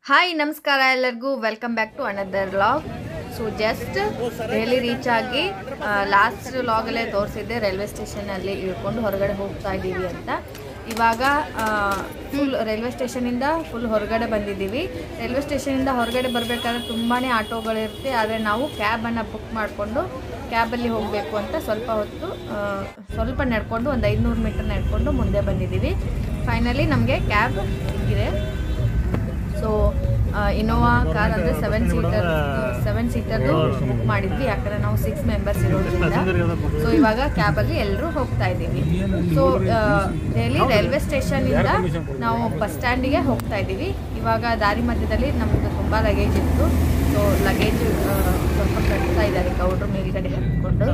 hi ನಮಸ್ಕಾರ ಎಲ್ಲರಿಗೂ welcome back to another log so just Delhi reach ಆಗಿ ಲಾಸ್ಟ್ ಲಾಗಲ್ಲೇ ತೋರಿಸಿದ್ದೆ ರೈಲ್ವೆ ಸ್ಟೇಷನಲ್ಲಿ ಇಳ್ಕೊಂಡು ಹೊರಗಡೆ ಹೋಗ್ತಾ ಇದ್ದೀವಿ ಅಂತ ಇವಾಗ ಫುಲ್ ರೈಲ್ವೆ ಸ್ಟೇಷನಿಂದ ಫುಲ್ ಹೊರಗಡೆ ಬಂದಿದ್ದೀವಿ ರೈಲ್ವೆ ಸ್ಟೇಷನಿಂದ ಹೊರಗಡೆ ಬರಬೇಕಾದ್ರೆ ತುಂಬಾ ಆಟೋಗಳಿರುತ್ತೆ ಆದರೆ ನಾವು ಕ್ಯಾಬನ್ನು ಬುಕ್ ಮಾಡಿಕೊಂಡು ಕ್ಯಾಬಲ್ಲಿ ಹೋಗಬೇಕು ಅಂತ ಸ್ವಲ್ಪ ಹೊತ್ತು ಆ, ಸ್ವಲ್ಪ ನಡ್ಕೊಂಡು ಒಂದು ಐದುನೂರು ಮೀಟರ್ ನಡ್ಕೊಂಡು ಮುಂದೆ ಬಂದಿದ್ದೀವಿ ಫೈನಲಿ ನಮಗೆ ಕ್ಯಾಬ್ ಸಿಕ್ಕಿದೆ ಸೊ ಇನೋವಾ ಕಾರ್ ಅಂದರೆ ಸೆವೆನ್ ಸೀಟರ್ ಸೆವೆನ್ ಸೀಟರ್ದು ಬುಕ್ ಮಾಡಿದ್ವಿ ಯಾಕಂದರೆ ನಾವು ಸಿಕ್ಸ್ ಮೆಂಬರ್ಸ್ ಇರೋದ್ರಿಂದ ಸೊ ಇವಾಗ ಕ್ಯಾಬಲ್ಲಿ ಎಲ್ಲರೂ ಹೋಗ್ತಾ ಇದ್ದೀವಿ ಸೊ ದೆಹಲಿ ರೈಲ್ವೆ ಸ್ಟೇಷನಿಂದ ನಾವು ಬಸ್ ಸ್ಟ್ಯಾಂಡಿಗೆ ಹೋಗ್ತಾ ಇದ್ದೀವಿ ಇವಾಗ ದಾರಿ ಮಧ್ಯದಲ್ಲಿ ನಮ್ಮದು ತುಂಬ ಲಗೇಜ್ ಇತ್ತು ಸೊ ಲಗೇಜ್ ಸ್ವಲ್ಪ ಕಟ್ತಾ ಇದ್ದಾರೆ ಗೌಡ್ರು ಮೇಲ್ಗಡೆ ಹತ್ಕೊಂಡು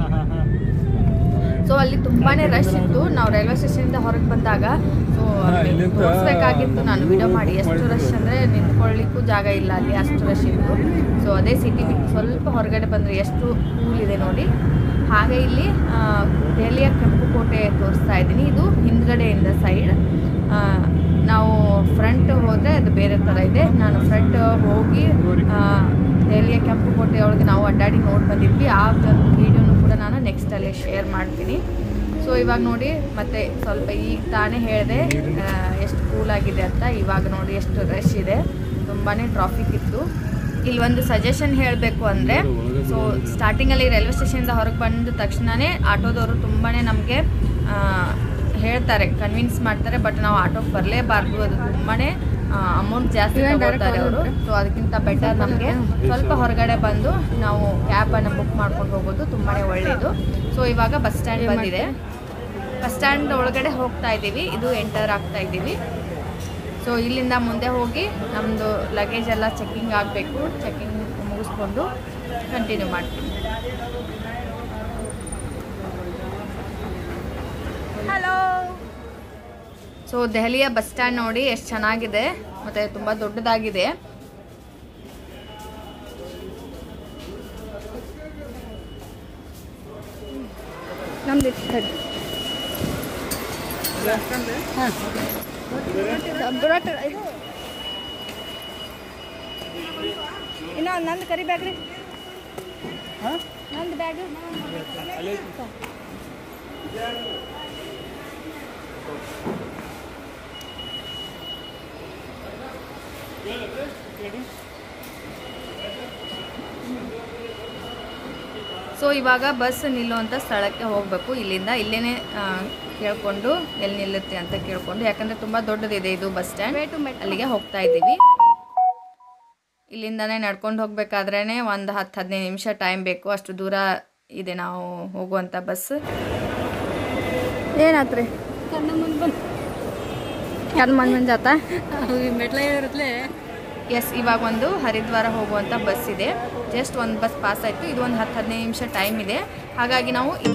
ಸೊ ಅಲ್ಲಿ ತುಂಬಾನೇ ರಶ್ ಇತ್ತು ನಾವು ರೈಲ್ವೆ ಸ್ಟೇಷನಿಂದ ಹೊರಗೆ ಬಂದಾಗ ಸೊ ತೋರಿಸ್ಬೇಕಾಗಿತ್ತು ನಾನು ವಿಡಿಯೋ ಮಾಡಿ ಎಷ್ಟು ರಶ್ ಅಂದರೆ ನಿಂತ್ಕೊಳ್ಳಿಕ್ಕೂ ಜಾಗ ಇಲ್ಲ ಅಲ್ಲಿ ಅಷ್ಟು ರಶ್ ಇತ್ತು ಸೊ ಅದೇ ಸಿಟಿ ಬಿಟ್ಟು ಸ್ವಲ್ಪ ಹೊರಗಡೆ ಬಂದರೆ ಎಷ್ಟು ಕೂಲ್ ಇದೆ ನೋಡಿ ಹಾಗೆ ಇಲ್ಲಿ ಆ, ದೆಹಲಿಯ ಕೆಂಪು ಕೋಟೆ ತೋರಿಸ್ತಾ ಇದ್ದೀನಿ ಇದು ಹಿಂದ್ಗಡೆಯಿಂದ ಸೈಡ್ ನಾವು ಫ್ರಂಟ್ ಹೋದರೆ ಅದು ಬೇರೆ ಥರ ಇದೆ ನಾನು ಫ್ರಂಟ್ ಹೋಗಿ ಆ, ದೆಹಲಿಯ ಕೆಂಪು ಕೋಟೆ ಒಳಗೆ ನಾವು ಅಡ್ಡಾಡಿ ನೋಡಿ ಬಂದಿದ್ವಿ ಆ ವಿಡಿಯೋನು ಕೂಡ ನಾನು ನೆಕ್ಸ್ಟ್ ಅಲ್ಲಿ ಶೇರ್ ಮಾಡ್ತೀನಿ ಸೊ ಇವಾಗ ನೋಡಿ ಮತ್ತೆ ಸ್ವಲ್ಪ ಈಗ ತಾನೇ ಹೇಳಿದೆ ಎಷ್ಟು ಕೂಲ್ ಆಗಿದೆ ಅಂತ ಇವಾಗ ನೋಡಿ ಎಷ್ಟು ರಶ್ ಇದೆ ತುಂಬಾ ಟ್ರಾಫಿಕ್ ಇತ್ತು ಇಲ್ಲಿ ಒಂದು ಸಜೆಷನ್ ಹೇಳಬೇಕು ಅಂದರೆ ಸೊ ಸ್ಟಾರ್ಟಿಂಗಲ್ಲಿ ರೈಲ್ವೆ ಸ್ಟೇಷನಿಂದ ಹೊರಗೆ ಬಂದ ತಕ್ಷಣವೇ ಆಟೋದವರು ತುಂಬಾ ನಮಗೆ ಹೇಳ್ತಾರೆ ಕನ್ವಿನ್ಸ್ ಮಾಡ್ತಾರೆ ಬಟ್ ನಾವು ಆಟೋಗೆ ಬರಲೇಬಾರ್ದು ಅದು ತುಂಬಾ ಅಮೌಂಟ್ ಜಾಸ್ತಿ ತಗೊಳ್ತಾರೆ ಅವರು ಸೊ ಅದಕ್ಕಿಂತ ಬೆಟರ್ ನಮಗೆ ಸ್ವಲ್ಪ ಹೊರಗಡೆ ಬಂದು ನಾವು ಕ್ಯಾಬನ್ನು ಬುಕ್ ಮಾಡ್ಕೊಂಡು ಹೋಗೋದು ತುಂಬಾ ಒಳ್ಳೆಯದು ಸೊ ಇವಾಗ ಬಸ್ ಸ್ಟ್ಯಾಂಡ್ ಬಂದಿದೆ ಬಸ್ ಸ್ಟ್ಯಾಂಡ್ ಒಳಗಡೆ ಹೋಗ್ತಾ ಇದ್ದೀವಿ ಇದು ಎಂಟರ್ ಆಗ್ತಾ ಇದ್ದೀವಿ ಸೊ ಇಲ್ಲಿಂದ ಮುಂದೆ ಹೋಗಿ ನಮ್ಮದು ಲಗೇಜ್ ಎಲ್ಲ ಚೆಕಿಂಗ್ ಆಗಬೇಕು ಚೆಕಿಂಗ್ ಮುಗಿಸ್ಕೊಂಡು ಕಂಟಿನ್ಯೂ ಮಾಡ್ತೀನಿ ಹಲೋ ಸೊ ದೆಹಲಿಯ ಬಸ್ ಸ್ಟ್ಯಾಂಡ್ ನೋಡಿ ಎಷ್ಟು ಚೆನ್ನಾಗಿದೆ ಮತ್ತು ತುಂಬ ದೊಡ್ಡದಾಗಿದೆ ನಮ್ದು ಬುರಾಟ ಇದು ಇನ್ನು ನಂದು ಕರಿ ಬ್ಯಾಗ್ ರೀ ನಂದು ಬ್ಯಾಗ್ ಸೊ ಇವಾಗ ಬಸ್ ನಿಲ್ಲುವಂಥ ಸ್ಥಳಕ್ಕೆ ಹೋಗಬೇಕು ಇಲ್ಲಿಂದ ಇಲ್ಲೇ ಕೇಳ್ಕೊಂಡು ಎಲ್ಲಿ ನಿಲ್ಲುತ್ತೆ ಅಂತ ಕೇಳ್ಕೊಂಡು ಯಾಕಂದರೆ ತುಂಬ ದೊಡ್ಡದಿದೆ ಇದು ಬಸ್ ಸ್ಟ್ಯಾಂಡ್ ಅಲ್ಲಿಗೆ ಹೋಗ್ತಾ ಇದ್ದೀವಿ ಇಲ್ಲಿಂದನೇ ನಡ್ಕೊಂಡು ಹೋಗ್ಬೇಕಾದ್ರೇ ಒಂದು ಹತ್ತು ಹದಿನೈದು ನಿಮಿಷ ಟೈಮ್ ಬೇಕು ಅಷ್ಟು ದೂರ ಇದೆ ನಾವು ಹೋಗುವಂಥ ಬಸ್ ಏನಾತ್ರಿ ಕಣ್ಣು ಮುಂದೆ ಬಂದು ಯಾರು ಮಂದಿ ಮಂದಿ ಆತ ಮೆಟ್ಲ ಇರತ್ಲೆ ಎಸ್ ಇವಾಗ ಒಂದು ಹರಿದ್ವಾರ ಹೋಗುವಂಥ ಬಸ್ ಇದೆ ಜಸ್ಟ್ ಒಂದು ಬಸ್ ಪಾಸ್ ಆಯಿತು ಇದು ಒಂದು ಹತ್ತು ಹದಿನೈದು ನಿಮಿಷ ಟೈಮ್ ಇದೆ ಹಾಗಾಗಿ ನಾವು ಇ-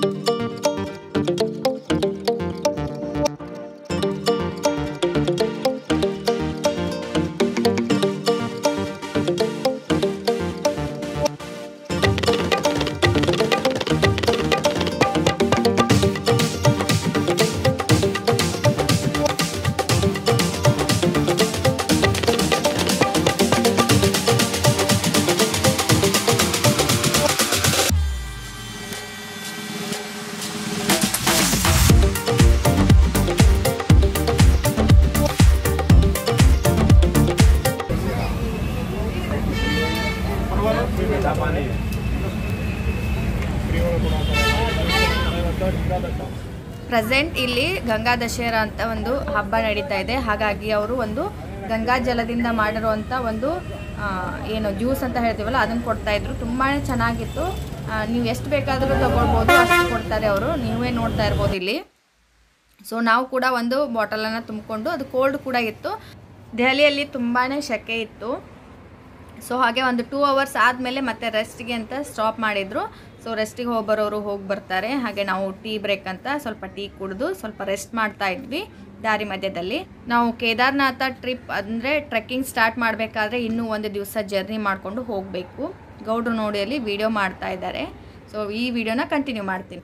ಪ್ರೆಸೆಂಟ್ ಇಲ್ಲಿ ಗಂಗಾ ದಶೇರಾ ಅಂತ ಒಂದು ಹಬ್ಬ ನಡೀತಾ ಇದೆ ಹಾಗಾಗಿ ಅವರು ಒಂದು ಗಂಗಾ ಜಲದಿಂದ ಮಾಡಿರುವಂಥ ಒಂದು ಆ, ಏನು ಜ್ಯೂಸ್ ಅಂತ ಹೇಳ್ತೀವಲ್ಲ ಅದನ್ನು ಕೊಡ್ತಾ ಇದ್ರು ತುಂಬಾ ಚೆನ್ನಾಗಿತ್ತು ಆ, ನೀವು ಎಷ್ಟು ಬೇಕಾದರೂ ತಗೊಳ್ಬೋದು ಅಷ್ಟು ಕೊಡ್ತಾರೆ ಅವರು ನೀವೇ ನೋಡ್ತಾ ಇರ್ಬೋದು ಇಲ್ಲಿ ಸೊ ನಾವು ಕೂಡ ಒಂದು ಬಾಟಲನ್ನು ತುಂಬಿಕೊಂಡು ಅದು ಕೋಲ್ಡ್ ಕೂಡ ಇತ್ತು ದೆಹಲಿಯಲ್ಲಿ ತುಂಬಾ ಸೆಕೆ ಇತ್ತು ಸೊ ಹಾಗೆ ಒಂದು ಟೂ ಅವರ್ಸ್ ಆದಮೇಲೆ ಮತ್ತೆ ರೆಸ್ಟ್ಗೆ ಅಂತ ಸ್ಟಾಪ್ ಮಾಡಿದರು ಸೊ ರೆಸ್ಟಿಗೆ ಹೋಗಿ ಬರೋರು ಹೋಗಿ ಬರ್ತಾರೆ ಹಾಗೆ ನಾವು ಟೀ ಬ್ರೇಕ್ ಅಂತ ಸ್ವಲ್ಪ ಟೀ ಕುಡಿದು ಸ್ವಲ್ಪ ರೆಸ್ಟ್ ಮಾಡ್ತಾ ಇದ್ವಿ ದಾರಿ ಮಧ್ಯದಲ್ಲಿ ನಾವು ಕೇದಾರ್ನಾಥ ಟ್ರಿಪ್ ಅಂದರೆ ಟ್ರೆಕ್ಕಿಂಗ್ ಸ್ಟಾರ್ಟ್ ಮಾಡಬೇಕಾದ್ರೆ ಇನ್ನೂ ಒಂದು ದಿವಸ ಜರ್ನಿ ಮಾಡಿಕೊಂಡು ಹೋಗಬೇಕು ಗೌಡ್ರು ನೋಡಿ ಅಲ್ಲಿ ವಿಡಿಯೋ ಮಾಡ್ತಾ ಇದ್ದಾರೆ ಸೊ ಈ ವಿಡಿಯೋನ ಕಂಟಿನ್ಯೂ ಮಾಡ್ತೀನಿ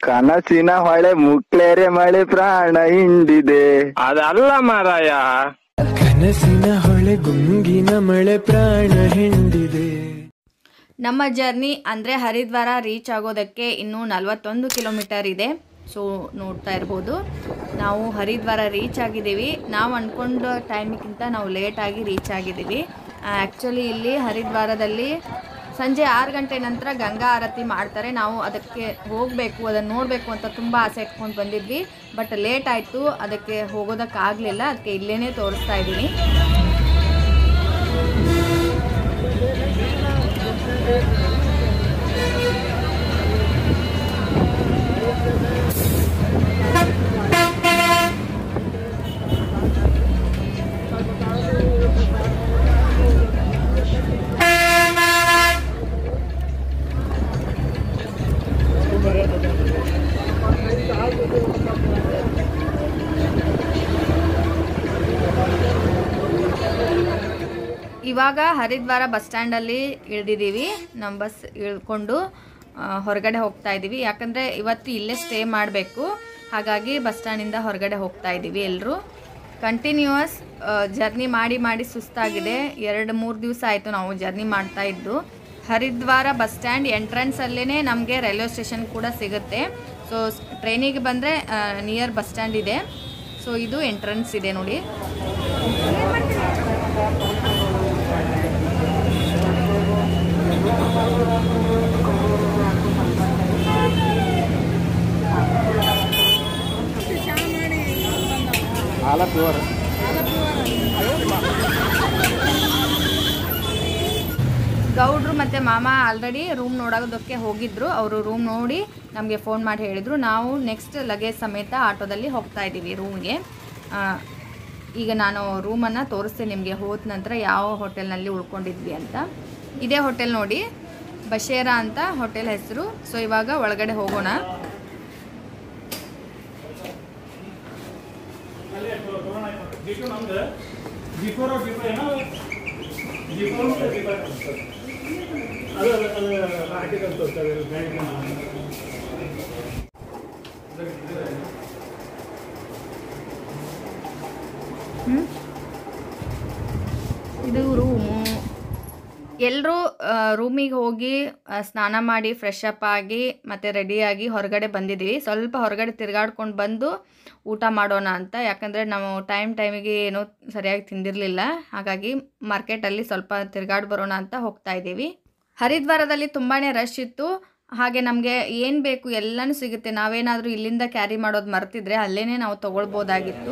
ಕನಸಿನ ಹೊಳೆ ಮುಕ್ಳೆರೆ ಮಳೆ ಪ್ರಾಣ ಹಿಂಡಿದೆ ಅದಲ್ಲ ಮಾರಾಯ ಕನಸಿನ ಹೊಳೆ ಗುಂಗಿನ ಮಳೆ ಪ್ರಾಣ ಹಿಂಡಿದೆ ನಮ್ಮ ಜರ್ನಿ ಅಂದರೆ ಹರಿದ್ವಾರ ರೀಚ್ ಆಗೋದಕ್ಕೆ ಇನ್ನೂ ನಲವತ್ತೊಂದು ಕಿಲೋಮೀಟರ್ ಇದೆ ಸೊ ನೋಡ್ತಾ ಇರ್ಬೋದು ನಾವು ಹರಿದ್ವಾರ ರೀಚ್ ಆಗಿದ್ದೀವಿ ನಾವು ಅಂದ್ಕೊಂಡ ಟೈಮಿಗಿಂತ ನಾವು ಲೇಟಾಗಿ ರೀಚ್ ಆಗಿದ್ದೀವಿ ಆ್ಯಕ್ಚುಲಿ ಇಲ್ಲಿ ಹರಿದ್ವಾರದಲ್ಲಿ ಸಂಜೆ ಆರು ಗಂಟೆ ನಂತರ ಗಂಗಾ ಆರತಿ ಮಾಡ್ತಾರೆ ನಾವು ಅದಕ್ಕೆ ಹೋಗಬೇಕು ಅದನ್ನು ನೋಡಬೇಕು ಅಂತ ತುಂಬ ಆಸೆ ಇಟ್ಕೊಂಡು ಬಂದಿದ್ವಿ ಬಟ್ ಲೇಟ್ ಆಯಿತು ಅದಕ್ಕೆ ಹೋಗೋದಕ್ಕಾಗಲಿಲ್ಲ ಅದಕ್ಕೆ ಇಲ್ಲೇ ತೋರಿಸ್ತಾ ಇದ್ದೀನಿ ಇವಾಗ ಹರಿದ್ವಾರ ಬಸ್ ಸ್ಟ್ಯಾಂಡಲ್ಲಿ ಇಳಿದಿದ್ದೀವಿ ನಮ್ಮ ಬಸ್ ಇಳ್ಕೊಂಡು ಆ, ಹೊರಗಡೆ ಹೋಗ್ತಾ ಇದ್ದೀವಿ ಯಾಕಂದರೆ ಇವತ್ತು ಇಲ್ಲೇ ಸ್ಟೇ ಮಾಡಬೇಕು ಹಾಗಾಗಿ ಬಸ್ ಸ್ಟ್ಯಾಂಡಿಂದ ಹೊರಗಡೆ ಹೋಗ್ತಾ ಇದ್ದೀವಿ ಎಲ್ಲರೂ ಕಂಟಿನ್ಯೂಯಸ್ ಜರ್ನಿ ಮಾಡಿ ಮಾಡಿ ಸುಸ್ತಾಗಿದೆ ಎರಡು ಮೂರು ದಿವಸ ಆಯಿತು ನಾವು ಜರ್ನಿ ಮಾಡ್ತಾ ಇದ್ದು ಹರಿದ್ವಾರ ಬಸ್ ಸ್ಟ್ಯಾಂಡ್ ಎಂಟ್ರೆನ್ಸಲ್ಲೇ ನಮಗೆ ರೈಲ್ವೆ ಸ್ಟೇಷನ್ ಕೂಡ ಸಿಗುತ್ತೆ ಸೊ ಟ್ರೈನಿಗೆ ಬಂದರೆ ನಿಯರ್ ಬಸ್ ಸ್ಟ್ಯಾಂಡ್ ಇದೆ ಸೊ ಇದು ಎಂಟ್ರೆನ್ಸ್ ಇದೆ ನೋಡಿ ಗೌಡ್ರು ಮತ್ತು ಮಾಮ ಆಲ್ರೆಡಿ ರೂಮ್ ನೋಡೋದಕ್ಕೆ ಹೋಗಿದ್ರು ಅವರು ರೂಮ್ ನೋಡಿ ನಮಗೆ ಫೋನ್ ಮಾಡಿ ಹೇಳಿದರು ನಾವು ನೆಕ್ಸ್ಟ್ ಲಗೇಜ್ ಸಮೇತ ಆಟೋದಲ್ಲಿ ಹೋಗ್ತಾ ಇದ್ದೀವಿ ರೂಮ್ಗೆ ಈಗ ನಾನು ರೂಮನ್ನು ತೋರಿಸ್ತೇನೆ ನಿಮಗೆ ಹೋದ ನಂತರ ಯಾವ ಹೋಟೆಲ್ನಲ್ಲಿ ಉಳ್ಕೊಂಡಿದ್ವಿ ಅಂತ ಇದೇ ಹೋಟೆಲ್ ನೋಡಿ ಬಶೇರಾ ಅಂತ ಹೋಟೆಲ್ ಹೆಸರು ಸೊ ಇವಾಗ ಒಳಗಡೆ ಹೋಗೋಣ ಇದು ರೂಮು ಎಲ್ಲರೂ ರೂಮಿಗೆ ಹೋಗಿ ಆ, ಸ್ನಾನ ಮಾಡಿ ಫ್ರೆಶ್ ಅಪ್ ಆಗಿ ಮತ್ತು ರೆಡಿಯಾಗಿ ಹೊರಗಡೆ ಬಂದಿದ್ದೀವಿ ಸ್ವಲ್ಪ ಹೊರಗಡೆ ತಿರುಗಾಡ್ಕೊಂಡು ಬಂದು ಊಟ ಮಾಡೋಣ ಅಂತ ಯಾಕಂದರೆ ನಾವು ಟೈಮ್ ಟೈಮಿಗೆ ಏನೂ ಸರಿಯಾಗಿ ತಿಂದಿರಲಿಲ್ಲ ಹಾಗಾಗಿ ಮಾರ್ಕೆಟಲ್ಲಿ ಸ್ವಲ್ಪ ತಿರುಗಾಡಿ ಬರೋಣ ಅಂತ ಹೋಗ್ತಾ ಇದ್ದೀವಿ ಹರಿದ್ವಾರದಲ್ಲಿ ತುಂಬಾ ರಶ್ ಇತ್ತು ಹಾಗೆ ನಮಗೆ ಏನು ಬೇಕು ಎಲ್ಲನೂ ಸಿಗುತ್ತೆ ನಾವೇನಾದರೂ ಇಲ್ಲಿಂದ ಕ್ಯಾರಿ ಮಾಡೋದು ಮರ್ತಿದ್ರೆ ಅಲ್ಲೇ ನಾವು ತೊಗೊಳ್ಬೋದಾಗಿತ್ತು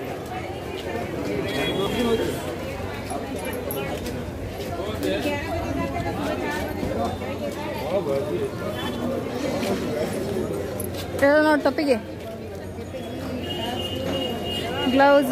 ನೋಡಿ ಟೊಪ್ಪಿಗೆ ಗ್ಲೌಸ್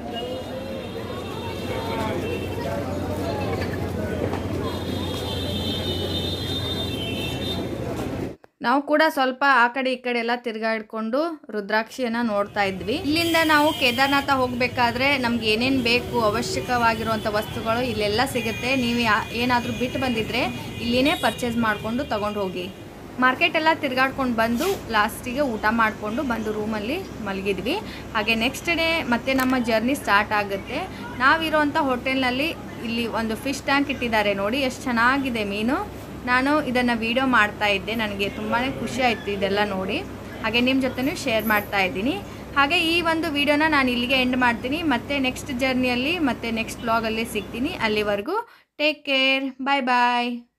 ನಾವು ಕೂಡ ಸ್ವಲ್ಪ ಆ ಕಡೆ ಈ ಕಡೆ ಎಲ್ಲ ತಿರುಗಾಡ್ಕೊಂಡು ರುದ್ರಾಕ್ಷಿಯನ್ನ ನೋಡ್ತಾ ಇದ್ವಿ ಇಲ್ಲಿಂದ ನಾವು ಕೇದಾರ್ನಾಥ ಹೋಗ್ಬೇಕಾದ್ರೆ ನಮ್ಗೆ ಏನೇನು ಬೇಕು ಅವಶ್ಯಕವಾಗಿರುವಂಥ ವಸ್ತುಗಳು ಇಲ್ಲೆಲ್ಲ ಸಿಗುತ್ತೆ ನೀವು ಯಾ- ಏನಾದರೂ ಬಿಟ್ಟು ಬಂದಿದ್ರೆ ಇಲ್ಲಿನೇ ಪರ್ಚೇಸ್ ಮಾಡಿಕೊಂಡು ತಗೊಂಡು ಹೋಗಿ ಮಾರ್ಕೆಟ್ ಎಲ್ಲ ತಿರ್ಗಾಡ್ಕೊಂಡು ಬಂದು ಲಾಸ್ಟಿಗೆ ಊಟ ಮಾಡಿಕೊಂಡು ಬಂದು ರೂಮಲ್ಲಿ ಮಲಗಿದ್ವಿ ಹಾಗೆ ನೆಕ್ಸ್ಟ್ ಡೇ ಮತ್ತೆ ನಮ್ಮ ಜರ್ನಿ ಸ್ಟಾರ್ಟ್ ಆಗುತ್ತೆ ನಾವಿರೋವಂಥ ಹೋಟೆಲ್ನಲ್ಲಿ ಇಲ್ಲಿ ಒಂದು ಫಿಶ್ ಟ್ಯಾಂಕ್ ಇಟ್ಟಿದ್ದಾರೆ ನೋಡಿ ಎಷ್ಟು ಚೆನ್ನಾಗಿದೆ ಮೀನು ನಾನು ಇದನ್ನು ವಿಡಿಯೋ ಮಾಡ್ತಾ ಇದ್ದೆ ನನಗೆ ತುಂಬಾ ಖುಷಿ ಆಯಿತು ಇದೆಲ್ಲ ನೋಡಿ ಹಾಗೆ ನಿಮ್ಮ ಜೊತೆನೂ ಶೇರ್ ಮಾಡ್ತಾ ಇದ್ದೀನಿ ಹಾಗೆ ಈ ಒಂದು ವಿಡಿಯೋನ ನಾನು ಇಲ್ಲಿಗೆ ಎಂಡ್ ಮಾಡ್ತೀನಿ ಮತ್ತೆ ನೆಕ್ಸ್ಟ್ ಜರ್ನಿಯಲ್ಲಿ ಮತ್ತೆ ನೆಕ್ಸ್ಟ್ ಬ್ಲಾಗಲ್ಲಿ ಸಿಗ್ತೀನಿ ಅಲ್ಲಿವರೆಗೂ ಟೇಕ್ ಕೇರ್ ಬಾಯ್ ಬಾಯ್